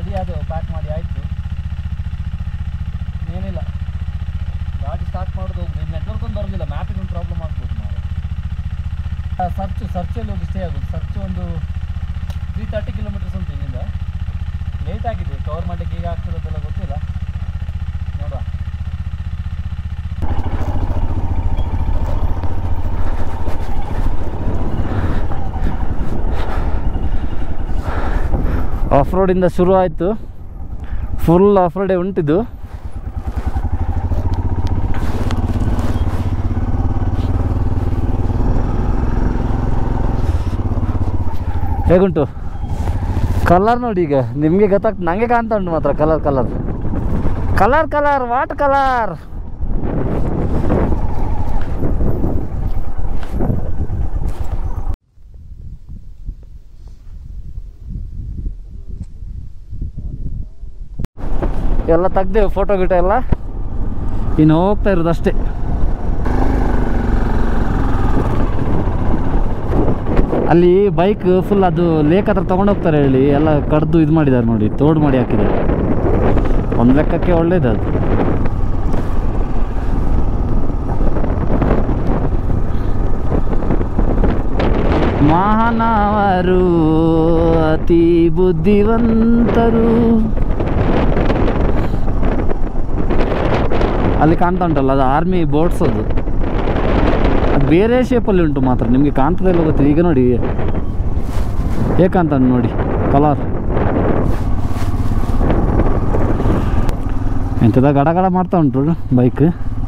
ready ಅದು pack ಮಾಡಿ ಆಯಿತು ಏನಿಲ್ಲ ಗಾಡಿ ಸ್ಟಾರ್ಟ್ ಮಾಡೋದು ಹೋಗುದು ನೆಟ್ವರ್ಕ್ ಒಂದು ಬರೋದಿಲ್ಲ ಮ್ಯಾಪಿಗೆ ಒಂದು ಪ್ರಾಬ್ಲಮ್ ಆಗ್ಬೋದು ಮಾರೆ ಸರ್ಚು ಸರ್ಚಲ್ಲಿ ಹೋಗಿ ಸ್ಟೇ ಆಗೋದು ಸರ್ಚ್ ಒಂದು ತ್ರೀ ತರ್ಟಿ ಕಿಲೋಮೀಟರ್ಸ್ ಉಂಟು ಇಲ್ಲಿಂದ ಲೇಟ್ ಆಗಿದೆ ಕವರ್ ಮಾಡಲಿಕ್ಕೆ ಈಗ ಆಗ್ತದಂತೆಲ್ಲ ಗೊತ್ತಿಲ್ಲ ನೋಡುವ ಆಫ್ ರೋಡಿಂದ ಶುರು ಆಯಿತು ಫುಲ್ ಆಫ್ ರೋಡೇ ಉಂಟಿದ್ದು ಹೇಗುಂಟು ಕಲರ್ ನೋಡಿ ಈಗ ನಿಮಗೆ ಗೊತ್ತಾಗ್ತದೆ ನನಗೆ ಕಾಣ್ತಾ ಉಂಟು ಮಾತ್ರ colour colour colour colour what colour ಎಲ್ಲ ತೆಗ್ದೇವು ಫೋಟೋ ಗಿಟ ಎಲ್ಲ ಇನ್ನು ಹೋಗ್ತಾ ಇರೋದು ಅಷ್ಟೇ ಅಲ್ಲಿ ಬೈಕ್ ಫುಲ್ ಅದು ಲೇಕ್ ಹತ್ರ ತೊಗೊಂಡೋಗ್ತಾರೆ ಹೇಳಿ ಎಲ್ಲ ಕಡ್ದು ಇದು ಮಾಡಿದ್ದಾರೆ ನೋಡಿ ತೋಡು ಮಾಡಿ ಹಾಕಿದ್ದಾರೆ ಒಂದು ಲೆಕ್ಕಕ್ಕೆ ಒಳ್ಳೇದು ಅದು ಮಹಾನವರು ಅತಿ ಬುದ್ಧಿವಂತರು ಅಲ್ಲಿ ಕಾಣ್ತಾ ಉಂಟಲ್ಲ ಅದು ಆರ್ಮಿ ಬೋಟ್ಸ್ ಅದು ಅದು ಬೇರೆ ಶೇಪಲ್ಲಿ ಉಂಟು ಮಾತ್ರ ನಿಮಗೆ ಕಾಣ್ತದೆಲ್ಲ ಗೊತ್ತಿದೆ ಈಗ ನೋಡಿ ಏಕಂತ ನೋಡಿ ಕಲರ್ ಎಂಥದ ಗಡ ಗಡ ಮಾಡ್ತಾ ಉಂಟು ಬೈಕ್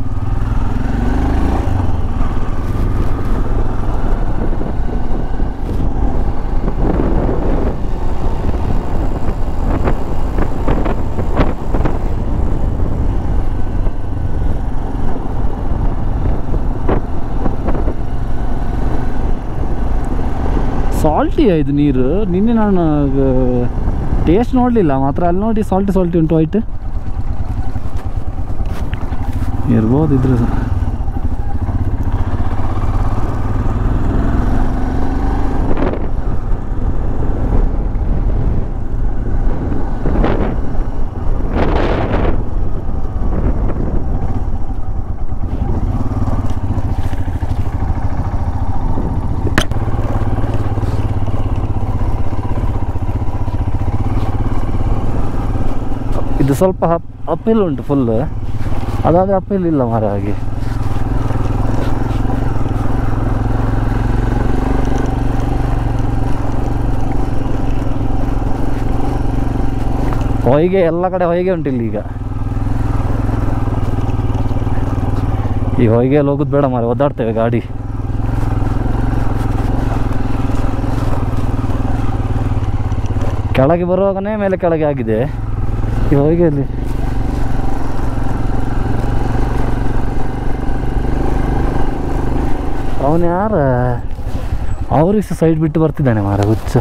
ಸಾಲ್ಟಿ ಇದು ನೀರು ನಿನ್ನೆ ನಾನು ಟೇಸ್ಟ್ ನೋಡಲಿಲ್ಲ ಮಾತ್ರ ಅಲ್ಲಿ ನೋಡಿ ಸಾಲ್ಟಿ ಸಾಲ್ಟಿ ಉಂಟು ವೈಟ್ ಇರ್ಬೋದು ಇದ್ರೆ ಸ- ಇದು ಸ್ವಲ್ಪ ಅಪ್ ಅಪ್ಪಿಲ್ ಉಂಟು ಫುಲ್ ಅದಾದರೆ ಅಪ್ಪಿಲ್ ಇಲ್ಲ ಮರ ಹಾಗೆ ಹೊಯ್ಗೆ ಎಲ್ಲ ಕಡೆ ಹೊಯ್ಗೆ ಉಂಟು ಇಲ್ಲಿ ಈಗ ಈ ಹೊಯ್ಗೆಯಲ್ಲಿ ಹೋಗೋದು ಬೇಡ ಮಾರೆ ಒದ್ದಾಡ್ತೇವೆ ಗಾಡಿ ಕೆಳಗೆ ಬರುವಾಗನೇ ಮೇಲೆ ಕೆಳಗೆ ಆಗಿದೆ ಈ ಹೊಯ್ಗೆಯಲ್ಲಿ ಅವನು ಯಾರ ಅವ್ರಿಗೆ ಸಹ ಸೈಡ್ ಬಿಟ್ಟು ಬರ್ತಿದ್ದಾನೆ ಮಾರ ಹುಚ್ಚ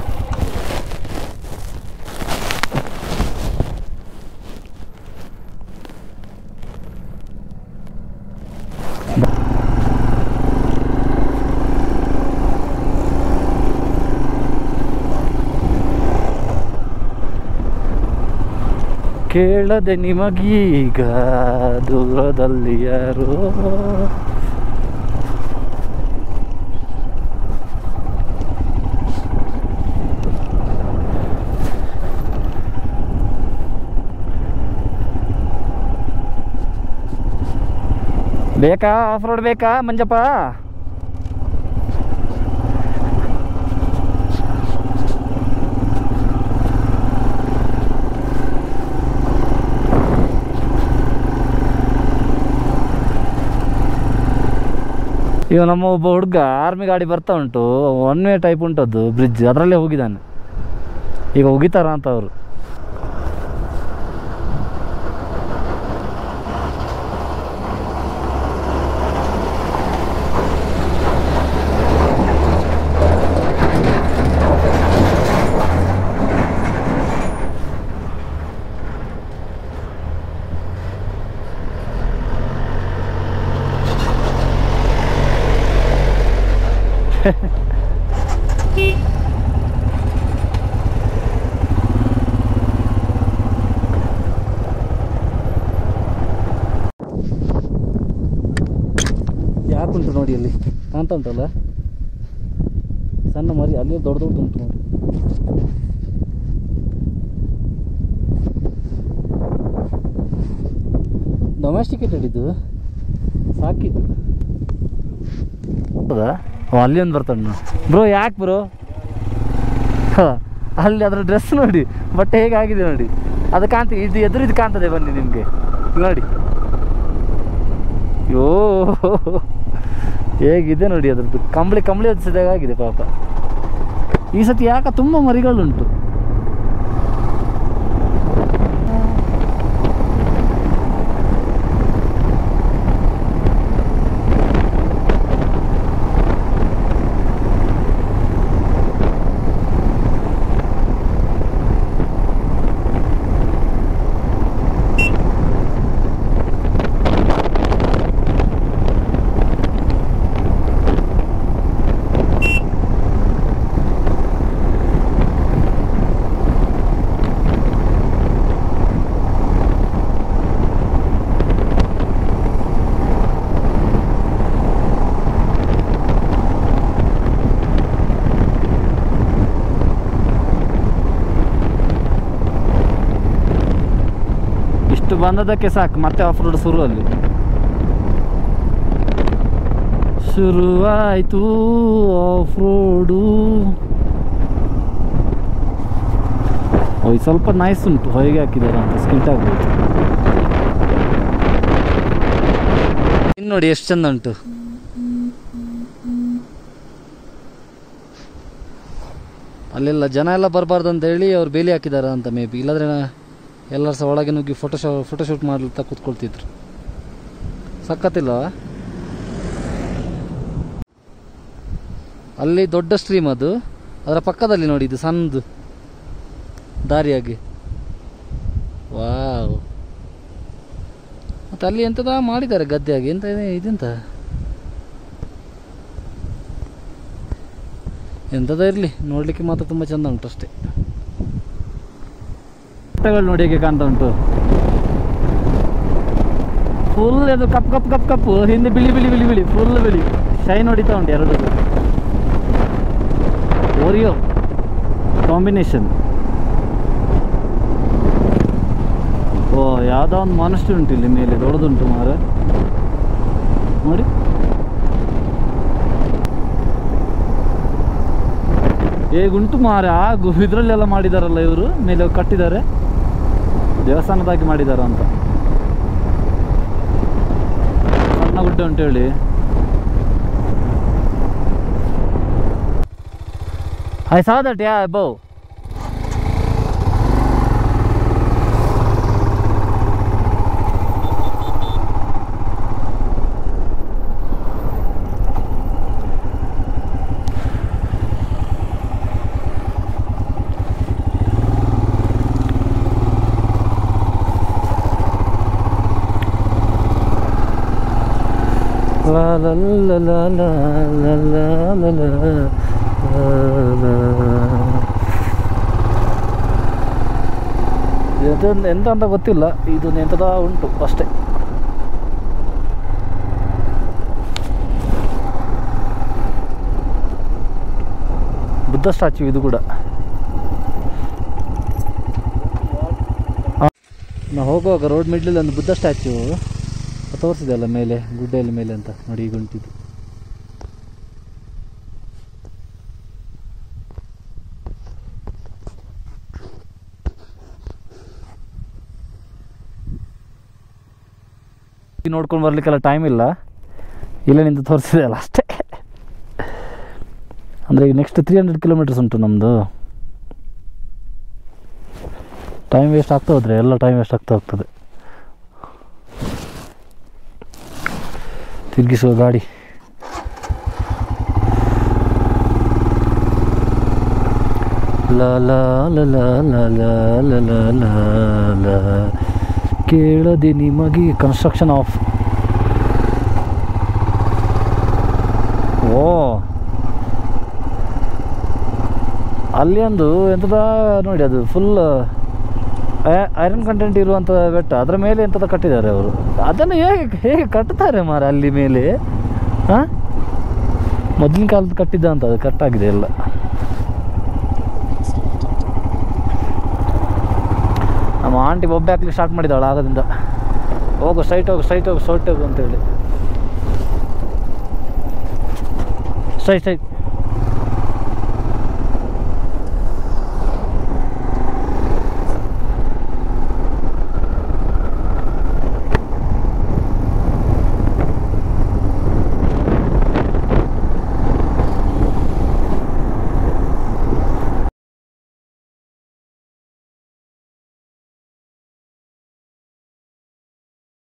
ಕೇಳದೆ ನಿಮಗೀಗ ದೂರದಲ್ಲಿ ಯಾರೋ ಬೇಕಾ ಆಫ್ ರೋಡ್ ಬೇಕಾ ಮಂಜಪ್ಪ ಈಗ ನಮ್ಮ ಒಬ್ಬ ಹುಡುಗ ಆರ್ಮಿ ಗಾಡಿ ಬರ್ತಾ ಉಂಟು ಒನ್ ವೇ ಟೈಪ್ ಉಂಟದ್ದು ಬ್ರಿಡ್ಜ್ ಅದರಲ್ಲೇ ಹೋಗಿದ್ದಾನೆ ಈಗ ಹೋಗಿತಾರ ಅಂತ ಅವರು ನೋಡಿ ಅಲ್ಲಿ ಕಾಣ್ತಾ ಉಂಟಲ್ಲ ಸಣ್ಣ ಮರಿ ಅಲ್ಲಿ ದೊಡ್ಡ ದೊಡ್ಡ ಉಂಟು ನೋಡಿ ಡೊಮೆಸ್ಟಿಕೇಟೆಡ್ ಇದು ಸಾಕಿದ್ದು ಹೌದಾ ಓ ಅಲ್ಲಿ ಒಂದು ಬರ್ತಾನೆ ಬ್ರೋ ಯಾಕೆ ಬ್ರೋ ಅಲ್ಲಿ ಅದರ ಡ್ರೆಸ್ ನೋಡಿ ಬಟ್ಟೆ ಹೇಗಾಗಿದೆ ನೋಡಿ ಅದು ಕಾಣ್ತ ಇದು ಎದುರು ಇದು ಕಾಣ್ತದೆ ಬನ್ನಿ ನಿಮಗೆ ನೋಡಿ ಯೋ ಹೇಗಿದೆ ನೋಡಿ ಅದ್ರದ್ದು ಕಂಬಳಿ ಕಂಬಳಿ ಹೊದಿಸಿದಾಗ ಆಗಿದೆ ಪಾಪ ಈ ಸತಿ ಯಾಕೆ ತುಂಬ ಮರಿಗಳುಂಟು ಇಷ್ಟು ಬಂದದಕ್ಕೆ ಸಾಕು ಮತ್ತೆ ಆಫ್ ರೋಡ್ ಶುರು ಅಲ್ಲಿ ಶುರುವಾಯ್ತು ಆಫ್ ರೋಡು ಓಯ್ ಸ್ವಲ್ಪ ನೈಸ್ ಉಂಟು ಹೊಯ್ಗೆ ಹಾಕಿದ್ದಾರೆ ಅಂತ ಸ್ಕಿಟ್ ಆಗ್ಬೋದು ಇನ್ನು ನೋಡಿ ಎಷ್ಟು ಚಂದ ಉಂಟು ಅಲ್ಲೆಲ್ಲ ಜನ ಎಲ್ಲ ಬರಬಾರ್ದು ಅಂತ ಹೇಳಿ ಅವ್ರು ಬೇಲಿ ಹಾಕಿದಾರ ಅಂತ ಮೇ ಬಿ ಇಲ್ಲಾಂದ್ರೆ ಎಲ್ಲರೂ ಸಹ ಒಳಗೆ ನುಗ್ಗಿ ಫೋಟೋ ಶೋ ಫೋಟೋಶೂಟ್ ಮಾಡ್ಲಿಕ್ಕೆ ಕೂತ್ಕೊಳ್ತಿದ್ರು ಸಖತ್ತಿಲ್ಲವ ಅಲ್ಲಿ ದೊಡ್ಡ ಸ್ಟ್ರೀಮ್ ಅದು ಅದರ ಪಕ್ಕದಲ್ಲಿ ನೋಡಿ ಇದು ಸಣ್ಣದು ದಾರಿಯಾಗಿ ವಾವ್ ಮತ್ತು ಅಲ್ಲಿ ಎಂಥದ ಮಾಡಿದ್ದಾರೆ ಗದ್ದೆಯಾಗಿ ಎಂತ ಇದೆ ಇದೆಂತ ಎಂಥದ ಇರಲಿ ನೋಡಲಿಕ್ಕೆ ಮಾತ್ರ ತುಂಬ ಚೆಂದ ಉಂಟು ಅಷ್ಟೇ ಬೆಟ್ಟಗಳು ನೋಡಿ ಹೇಗೆ ಕಾಣ್ತಾ ಉಂಟು ಫುಲ್ ಅದು ಕಪ್ ಕಪ್ ಕಪ್ ಕಪ್ಪು ಹಿಂದೆ ಬಿಳಿ ಬಿಳಿ ಬಿಳಿ ಬಿಳಿ ಫುಲ್ ಬಿಳಿ ಶೈನ್ ಹೊಡಿತಾ ಉಂಟು ಎರಡು ಓರಿಯೋ ಕಾಂಬಿನೇಷನ್ ಓ ಯಾವುದೋ ಒಂದು ಮನಸ್ಸು ಉಂಟು ಇಲ್ಲಿ ಮೇಲೆ ದೊಡ್ಡದುಂಟು ಮಾರ ನೋಡಿ ಹೇಗುಂಟು ಮಾರ ಆ ಗು- ಇದ್ರಲ್ಲೆಲ್ಲ ಮಾಡಿದಾರಲ್ಲ ಇವರು ಮೇಲೆ ಕಟ್ಟಿದ್ದಾರೆ ದೇವಸ್ಥಾನದಾಗಿ ಮಾಡಿದಾರ ಅಂತ ಸಣ್ಣ ಗುಡ್ಡೆ ಉಂಟು ಹೇಳಿ I saw that yeah above La la la la la la la la la la ಇದೊಂದು ಎಂತ ಅಂತ ಗೊತ್ತಿಲ್ಲ ಇದು ಎಂಥದ ಉಂಟು ಅಷ್ಟೇ ಬುದ್ಧ ಸ್ಟ್ಯಾಚ್ಯೂ ಇದು ಕೂಡ ನಾವು ಹೋಗುವಾಗ ರೋಡ್ ಮಿಡ್ಲಲ್ಲಿ ಒಂದು ಬುದ್ಧ ಸ್ಟ್ಯಾಚ್ಯೂ ತೋರಿಸಿದೆ ಅಲ್ಲ ಮೇಲೆ ಗುಡ್ಡೆಯಲ್ಲಿ ಮೇಲೆ ಅಂತ ನೋಡಿ ಈಗ ಉಂಟಿದ್ದು ಈಗ ನೋಡ್ಕೊಂಡು ಬರ್ಲಿಕ್ಕೆಲ್ಲ ಟೈಮ್ ಇಲ್ಲ ಇಲ್ಲೇ ನಿಂತು ತೋರಿಸಿದೆ ಅಲ್ಲ ಅಷ್ಟೇ ಅಂದರೆ ಈಗ ನೆಕ್ಸ್ಟ್ ತ್ರೀ ಹಂಡ್ರೆಡ್ ಕಿಲೋಮೀಟರ್ಸ್ ಉಂಟು ನಮ್ಮದು ಟೈಮ್ ವೇಸ್ಟ್ ಆಗ್ತಾ ಹೋದ್ರೆ ಎಲ್ಲ ಟೈಮ್ ವೇಸ್ಟ್ ಆಗ್ತಾ ಹೋಗ್ತದೆ ತಿರುಗಿಸುವ ಗಾಡಿ ಲ ಲ ಲ ಲ ಲ ಲ ಲ ಲ ಲ ಲ ಕೇಳದೆ ನಿಮಗೆ ಕನ್ಸ್ಟ್ರಕ್ಷನ್ ಆಫ್ ಓ ಅಲ್ಲಿ ಒಂದು ಎಂಥದ ನೋಡಿ ಅದು ಫುಲ್ ಐರನ್ ಕಂಟೆಂಟ್ ಇರುವಂಥ ಬೆಟ್ಟ ಅದರ ಮೇಲೆ ಎಂಥದ ಕಟ್ಟಿದ್ದಾರೆ ಅವರು ಅದನ್ನು ಹೇಗೆ ಹೇಗೆ ಕಟ್ತಾರೆ ಮಾರ ಅಲ್ಲಿ ಮೇಲೆ ಹಾಂ ಮೊದಲಿನ ಕಾಲದ ಕಟ್ಟಿದ್ದ ಅಂತ ಅದು ಕಟ್ಟಾಗಿದೆ ಎಲ್ಲ ನಮ್ಮ ಆಂಟಿ ಬೊಬ್ಬೆ ಹಾಕ್ಲಿಕ್ಕೆ ಸ್ಟಾರ್ಟ್ ಮಾಡಿದ್ದಾಳೆ ಆಗದಿಂದ ಹೋಗು ಸೈಟ್ ಹೋಗು ಸೈಟ್ ಹೋಗು ಸೈಟ್ ಹೋಗು ಅಂತೇಳಿ ಸೈ ಸೈ